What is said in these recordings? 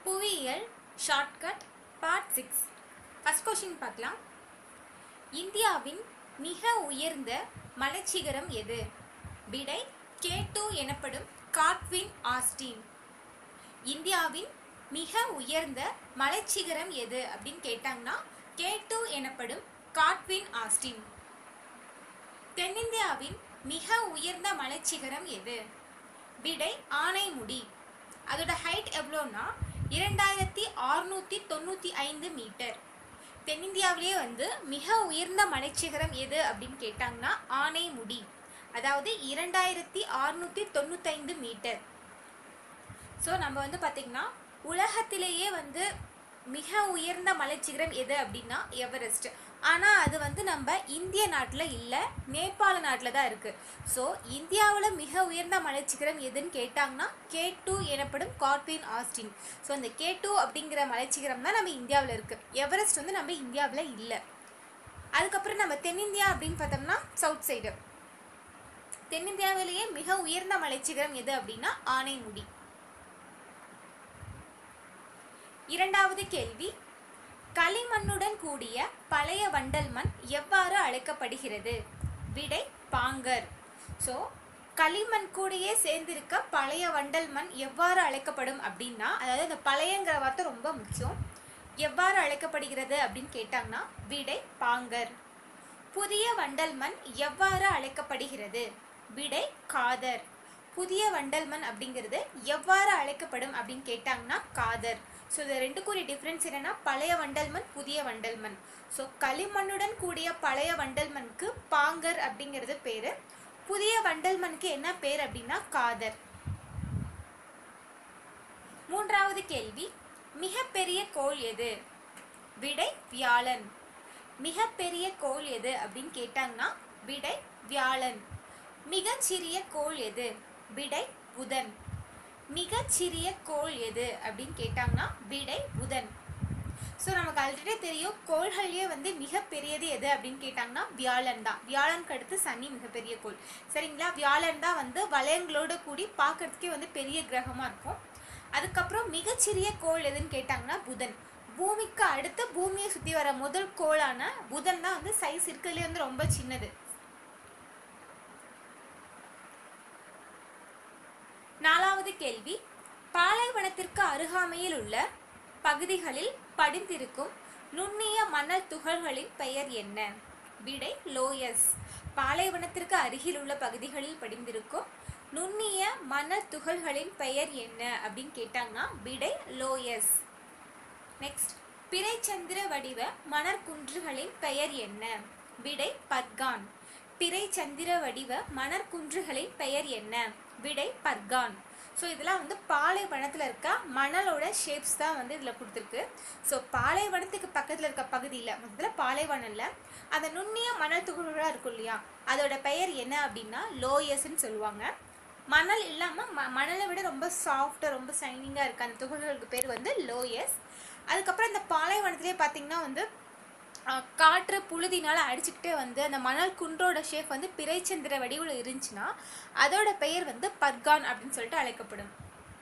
புவியியல் shortcut part six first question பார்க்கலாம் இந்தியாவின் மிக உயர்ந்த மலைச்சிகரம் எது விடை கே டூ எனப்படும் காட்வின் ஆஸ்டின் இந்தியாவின் மிக உயர்ந்த மலைச்சிகரம் எது அப்படின்னு கேட்டாங்கன்னா கே டூ எனப்படும் காட்வின் ஆஸ்டின் தென்னிந்தியாவின் மிக உயர்ந்த மலைச்சிகரம் எது விடை ஆனைமுடி அதோட ஹைட் எவ்வளோன்னா இரண்டாயிரத்தி அறுநூற்றி தொண்ணூற்றி ஐந்து மீட்டர் தென்னிந்தியாவிலேயே வந்து மிக உயர்ந்த மலைச்சிகரம் எது அப்படின்னு கேட்டாங்கன்னா ஆனைமுடி அதாவது இரண்டாயிரத்தி அறுநூற்றி தொண்ணூத்தைந்து மீட்டர் ஸோ நம்ம வந்து பார்த்திங்கன்னா உலகத்திலேயே வந்து மிக உயர்ந்த மலைச்சிகரம் எது அப்படின்னா எவரெஸ்ட் ஆனால் அது வந்து நம்ம இந்திய நாட்டில் இல்லை நேபாள நாட்டில் தான் இருக்குது ஸோ இந்தியாவில் மிக உயர்ந்த மலைச்சிகரம் எதுன்னு கேட்டாங்கன்னா கே டூ எனப்படும் காட்வின் ஆஸ்டின் ஸோ அந்த கே டூ அப்படிங்கிற மலைச்சிகரம் தான் நம்ம இந்தியாவில் இருக்குது எவரெஸ்ட் வந்து நம்ம இந்தியாவில் இல்லை அதுக்கப்புறம் நம்ம தென்னிந்தியா அப்படின்னு பார்த்தோம்னா சவுத் சைடு தென்னிந்தியாவிலேயே மிக உயர்ந்த மலைச்சிகரம் எது அப்படின்னா ஆனைமுடி இரண்டாவது கேள்வி களிமண்ணுடன் கூடிய பழைய வண்டல் மண் எவ்வாறு அழைக்கப்படுகிறது விடை பாங்கர் ஸோ களிமண் கூடயே சேர்ந்திருக்க பழைய வண்டல் மண் எவ்வாறு அழைக்கப்படும் அப்படின்னா அதாவது இந்த பழையங்கிற வார்த்தை ரொம்ப முக்கியம் எவ்வாறு அழைக்கப்படுகிறது அப்படின்னு கேட்டாங்கன்னா விடை பாங்கர் புதிய வண்டல் மண் எவ்வாறு அழைக்கப்படுகிறது விடை காதர் புதிய வண்டல் மண் அப்படிங்கிறது எவ்வாறு அழைக்கப்படும் அப்படின்னு கேட்டாங்கன்னா காதர் ஸோ இது ரெண்டுக்குரிய டிஃப்ரென்ஸ் என்னன்னா பழைய வண்டல் மண் புதிய வண்டல் மண் ஸோ களிமண்ணுடன் கூடிய பழைய வண்டல் மண்ணுக்கு பாங்கர் அப்படிங்கிறது பேர் புதிய வண்டல் மண்ணுக்கு என்ன பேர் அப்படின்னா காதர் மூன்றாவது கேள்வி மிகப்பெரிய கோள் எது விடை வியாழன் மிகப்பெரிய கோள் எது அப்படின்னு கேட்டாங்கன்னா விடை வியாழன் மிகச்சிறிய கோள் எது விடை புதன் மிகச்சிறிய கோள் எது அப்படின்னு கேட்டாங்கன்னா விடை புதன் ஸோ நமக்கு ஆல்ரெடி தெரியும் கோள்கள்லேயே வந்து மிகப்பெரியது எது அப்படின்னு கேட்டாங்கன்னா வியாழன் தான் வியாழனுக்கு அடுத்து சனி மிகப்பெரிய கோள் சரிங்களா வியாழன் தான் வந்து வளையங்களோட கூடி பார்க்கறதுக்கே வந்து பெரிய கிரகமாக இருக்கும் அதுக்கப்புறம் மிகச்சிறிய கோள் எதுன்னு கேட்டாங்கன்னா புதன் பூமிக்கு அடுத்து பூமியை சுற்றி வர முதல் கோளான புதன் தான் வந்து சைஸ் இருக்கிறதுலே வந்து ரொம்ப சின்னது நாலாவது கேள்வி பாலைவனத்திற்கு அருகாமையில் உள்ள பகுதிகளில் படிந்திருக்கும் நுண்ணிய மணல் துகள்களின் பெயர் என்ன விடை லோயஸ் பாலைவனத்திற்கு அருகில் உள்ள பகுதிகளில் படிந்திருக்கும் நுண்ணிய மணல் துகள்களின் பெயர் என்ன அப்படின்னு கேட்டாங்கன்னா விடை லோயஸ் நெக்ஸ்ட் பிறைச்சந்திர வடிவ மணற்குன்றுகளின் பெயர் என்ன விடை பர்கான் பிறைச்சந்திர வடிவ மணற்குன்றுகளின் பெயர் என்ன விடை பர்கான் ஸோ இதெல்லாம் வந்து பாலைவனத்தில் இருக்க மணலோட ஷேப்ஸ் தான் வந்து இதில் கொடுத்துருக்கு ஸோ பாலைவனத்துக்கு பக்கத்தில் இருக்க பகுதியில் மொத்தத்தில் பாலைவனம்ல அந்த நுண்ணிய மணல் துகள்களாக இருக்கும் இல்லையா அதோட பெயர் என்ன அப்படின்னா லோயஸ்ன்னு சொல்லுவாங்க மணல் இல்லாமல் ம மணலை விட ரொம்ப சாஃப்டாக ரொம்ப ஷைனிங்காக இருக்க அந்த துகள்களுக்கு பேர் வந்து லோயஸ் அதுக்கப்புறம் இந்த பாலைவனத்திலே பார்த்தீங்கன்னா வந்து காற்று புழுதினால் அடிச்சுக்கிட்டே வந்து அந்த மணல் குன்றோட ஷேப் வந்து பிறைச்சந்திர வடிவில் இருந்துச்சுன்னா அதோட பெயர் வந்து பர்கான் அப்படின்னு சொல்லிட்டு அழைக்கப்படும்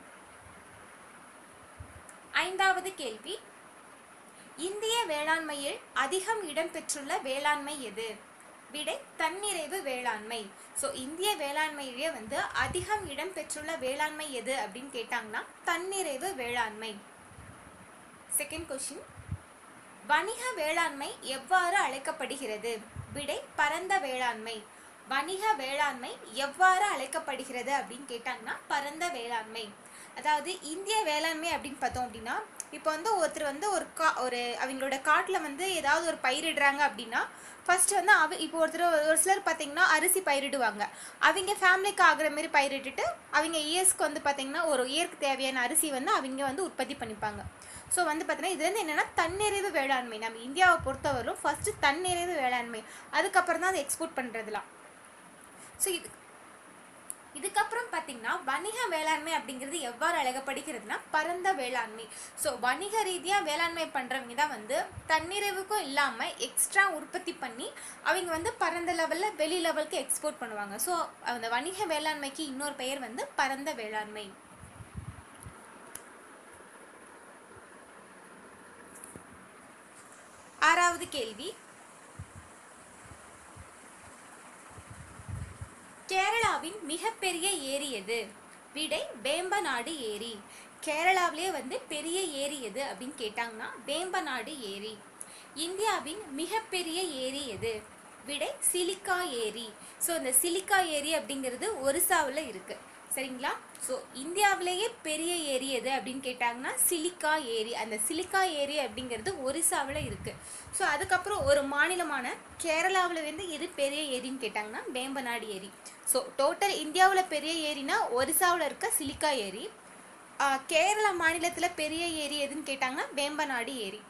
ஐந்தாவது கேள்வி இந்திய வேளாண்மையில் அதிகம் இடம்பெற்றுள்ள வேளாண்மை எது விடை தன்னிறைவு வேளாண்மை ஸோ இந்திய வேளாண்மையிலேயே வந்து அதிகம் இடம்பெற்றுள்ள வேளாண்மை எது அப்படின்னு கேட்டாங்கன்னா தன்னிறைவு வேளாண்மை செகண்ட் கொஷின் வணிக வேளாண்மை எவ்வாறு அழைக்கப்படுகிறது விடை பரந்த வேளாண்மை வணிக வேளாண்மை எவ்வாறு அழைக்கப்படுகிறது அப்படின்னு கேட்டாங்கன்னா பரந்த வேளாண்மை அதாவது இந்திய வேளாண்மை அப்படின்னு பார்த்தோம் அப்படின்னா இப்போ வந்து ஒருத்தர் வந்து ஒரு கா ஒரு அவங்களோட காட்டில் வந்து ஏதாவது ஒரு பயிரிடுறாங்க அப்படின்னா ஃபர்ஸ்ட் வந்து அவ இப்போ ஒருத்தர் ஒரு சிலர் பார்த்தீங்கன்னா அரிசி பயிரிடுவாங்க அவங்க ஃபேமிலிக்கு ஆகிற மாதிரி பயிரிட்டுட்டு அவங்க இயர்ஸ்க்கு வந்து பார்த்தீங்கன்னா ஒரு இயருக்கு தேவையான அரிசி வந்து அவங்க வந்து உற்பத்தி பண்ணிப்பாங்க ஸோ வந்து பார்த்தீங்கன்னா இது வந்து என்னென்னா தன்னிறைவு வேளாண்மை நம்ம இந்தியாவை பொறுத்தவரையும் ஃபஸ்ட்டு தன்னிறைவு வேளாண்மை அதுக்கப்புறம் தான் அதை எக்ஸ்போர்ட் பண்ணுறதுலாம் ஸோ இது இதுக்கப்புறம் பார்த்தீங்கன்னா வணிக வேளாண்மை அப்படிங்கிறது எவ்வாறு அழகப்படுகிறதுனா பரந்த வேளாண்மை ஸோ வணிக ரீதியாக வேளாண்மை பண்ணுறவங்க தான் வந்து தன்னிறைவுக்கும் இல்லாமல் எக்ஸ்ட்ரா உற்பத்தி பண்ணி அவங்க வந்து பரந்த லெவலில் வெளி லெவலுக்கு எக்ஸ்போர்ட் பண்ணுவாங்க ஸோ அந்த வணிக வேளாண்மைக்கு இன்னொரு பெயர் வந்து பரந்த வேளாண்மை இரண்டாவது கேள்வி கேரளாவின் மிகப்பெரிய ஏரி எது விடை வேம்பநாடு ஏரி கேரளாவிலே வந்து பெரிய ஏரி எது அப்படின்னு கேட்டாங்கன்னா வேம்பநாடு ஏரி இந்தியாவின் மிகப்பெரிய ஏரி எது விடை சிலிக்கா ஏரி ஸோ இந்த சிலிக்கா ஏரி அப்படிங்கிறது ஒரிசாவில் இருக்கு சரிங்களா ஸோ இந்தியாவிலேயே பெரிய ஏரி எது அப்படின்னு கேட்டாங்கன்னா சிலிக்கா ஏரி அந்த சிலிக்கா ஏரி அப்படிங்கிறது ஒரிசாவில் இருக்கு ஸோ அதுக்கப்புறம் ஒரு மாநிலமான கேரளாவில் வந்து எது பெரிய ஏரின்னு கேட்டாங்கன்னா வேம்பநாடு ஏரி ஸோ டோட்டல் இந்தியாவில் பெரிய ஏரினா ஒரிசாவில் இருக்க சிலிக்கா ஏரி ஆஹ் கேரளா மாநிலத்தில் பெரிய ஏரி எதுன்னு கேட்டாங்கன்னா வேம்பநாடு ஏரி